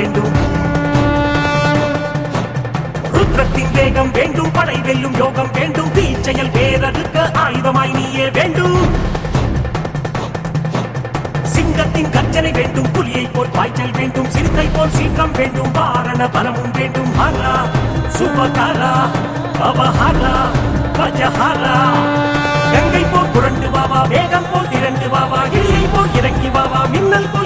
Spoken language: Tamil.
வேண்டும் ருத்ரத்தின் வேகம் வேண்டும் படை வெல்லும் யோகம் வேண்டும் தீச்செயல் வேறறுக்க ஆயுதமாய் நீயே வேண்டும் சிங்கத்தின் கர்ஜனை வேண்டும் புலியை போல் பாய்ச்சல் வேண்டும் சிறுத்தை போல் சீற்றம் வேண்டும் வாரண பலமும் வேண்டும் ஹரா சுபகரா அவஹரா கஜஹரா கங்கை போல் புரண்டு வாவா வேகம் போல் திரண்டு வாவா இலியை போல் இறங்கி வாவா மின்னல் போல்